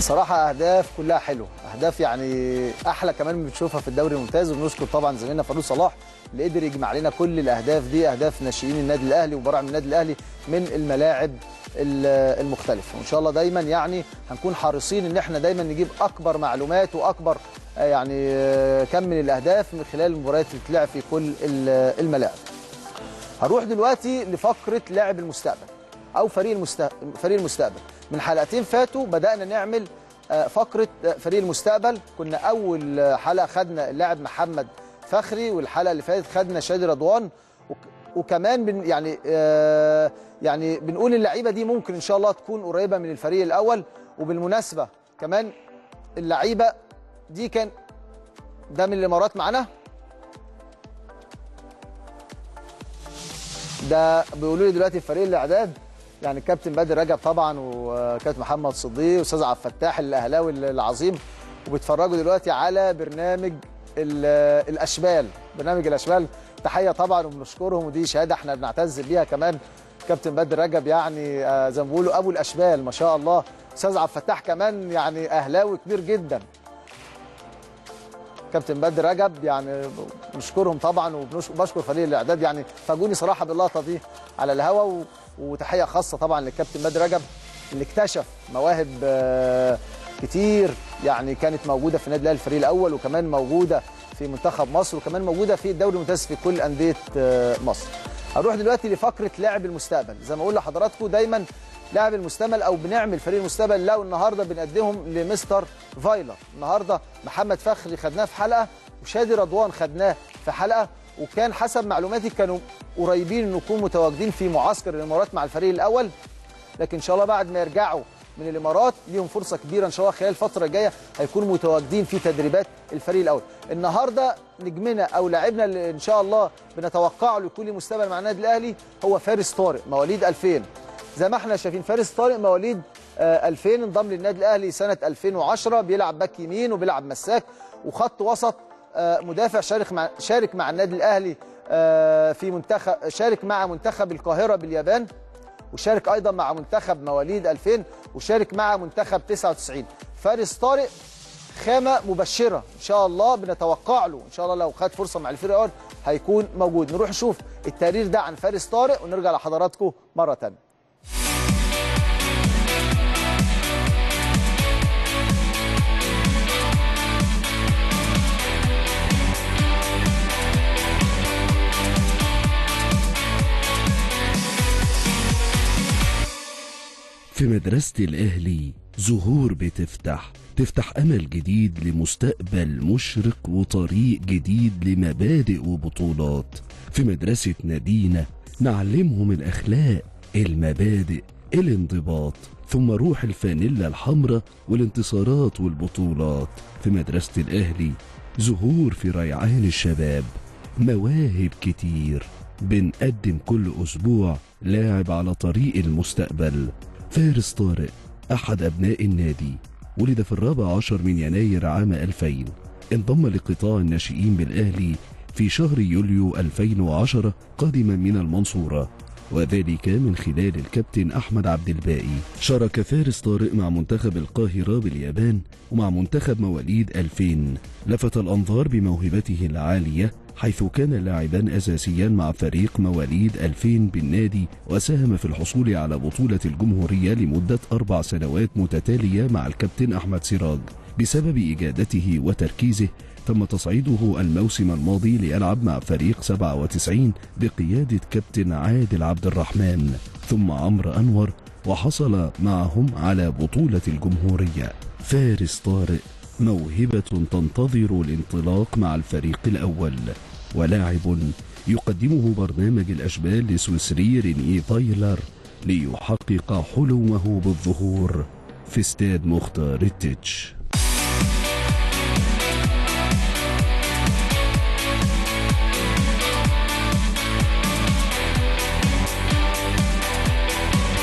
بصراحه اهداف كلها حلوه اهداف يعني احلى كمان بنشوفها في الدوري الممتاز وبنشكر طبعا زميلنا فاروق صلاح اللي قدر يجمع لنا كل الاهداف دي اهداف ناشئين النادي الاهلي وبراعم النادي الاهلي من الملاعب ال- المختلفه وان شاء الله دايما يعني هنكون حريصين ان احنا دايما نجيب اكبر معلومات واكبر آه، يعني آه، كم من الاهداف من خلال المباريات اللي بتلعب في كل ال- الملاعب هروح دلوقتي لفقره لاعب المستقبل او فريق المستقبل فريق المستقبل من حلقتين فاتوا بدانا نعمل آه، فقره آه، فريق المستقبل كنا اول آه، حلقه خدنا اللاعب محمد فخري والحلقه اللي فاتت خدنا شادي رضوان وك- وكمان بن يعني آه يعني بنقول اللعيبه دي ممكن ان شاء الله تكون قريبه من الفريق الاول وبالمناسبه كمان اللعيبه دي كان ده من الامارات معانا ده بيقولوا لي دلوقتي في فريق الاعداد يعني الكابتن بدر رجب طبعا وكابتن محمد صديق واستاذ عبد الفتاح الاهلاوي العظيم وبيتفرجوا دلوقتي على برنامج ال- الاشبال برنامج الاشبال تحيه طبعا وبنشكرهم ودي شهاده احنا بنعتز بيها كمان كابتن بدر رجب يعني آه، زي ما بيقولوا ابو الاشبال ما شاء الله استاذ عبد الفتاح كمان يعني اهلاوي كبير جدا كابتن بدر رجب يعني بنشكرهم طبعا وبشكر فريق الاعداد يعني فاجوني صراحه باللقطه دي على الهوا و... وتحيه خاصه طبعا للكابتن بدر رجب اللي اكتشف مواهب آه، كتير يعني كانت موجوده في النادي الاهلي الفريق الاول وكمان موجوده في منتخب مصر وكمان موجوده في الدوري الممتاز في كل انديه آه، مصر. هنروح دلوقتي لفقره لاعب المستقبل زي ما اقول لحضراتكم دايما لاعب المستقبل او بنعمل فريق المستقبل لو النهارده بنقدمهم لمستر فايلر النهارده محمد فخري خدناه في حلقه وشادي رضوان خدناه في حلقه وكان حسب معلوماتي كانوا قريبين ان يكونوا متواجدين في معسكر الامارات مع الفريق الاول لكن ان شاء الله بعد ما يرجعوا من الامارات ليهم فرصه كبيره ان شاء الله خلال الفتره الجايه هيكونوا متواجدين في تدريبات الفريق الاول النهارده نجمنا او لاعبنا اللي ان شاء الله بنتوقعه ليكون له مستقبل مع النادي الاهلي هو فارس طارق مواليد 2000 زي ما احنا شايفين فارس طارق مواليد آه، 2000 انضم للنادي الاهلي سنه 2010 بيلعب باك يمين وبيلعب مساك وخط وسط آه، مدافع شارك مع شارك مع النادي الاهلي آه، في منتخب شارك مع منتخب القاهره باليابان وشارك ايضا مع منتخب مواليد 2000 وشارك مع منتخب 99 فارس طارق خامه مبشره ان شاء الله بنتوقع له ان شاء الله لو خد فرصه مع الفريق الاول هيكون موجود نروح نشوف التقرير ده عن فارس طارق ونرجع لحضراتكم مره ثانيه في مدرسة الأهلي زهور بتفتح تفتح أمل جديد لمستقبل مشرق وطريق جديد لمبادئ وبطولات في مدرسة نادينا نعلمهم الأخلاق المبادئ الانضباط ثم روح الفانيلا الحمراء والانتصارات والبطولات في مدرسة الأهلي زهور في ريعان الشباب مواهب كتير بنقدم كل أسبوع لاعب على طريق المستقبل فارس طارق أحد أبناء النادي ولد في الرابع عشر من يناير عام 2000 انضم لقطاع الناشئين بالأهلي في شهر يوليو 2010 قادما من المنصورة وذلك من خلال الكابتن أحمد عبد الباقي شارك فارس طارق مع منتخب القاهرة باليابان ومع منتخب مواليد 2000 لفت الأنظار بموهبته العالية حيث كان لاعبا أساسيا مع فريق مواليد 2000 بالنادي وساهم في الحصول على بطولة الجمهورية لمدة أربع سنوات متتالية مع الكابتن أحمد سراج بسبب إجادته وتركيزه تم تصعيده الموسم الماضي ليلعب مع فريق 97 بقيادة كابتن عادل عبد الرحمن ثم عمرو أنور وحصل معهم على بطولة الجمهورية فارس طارق موهبة تنتظر الانطلاق مع الفريق الأول ولاعب يقدمه برنامج الأشبال لسويسري ريني تايلر ليحقق حلمه بالظهور في استاد مختار التتش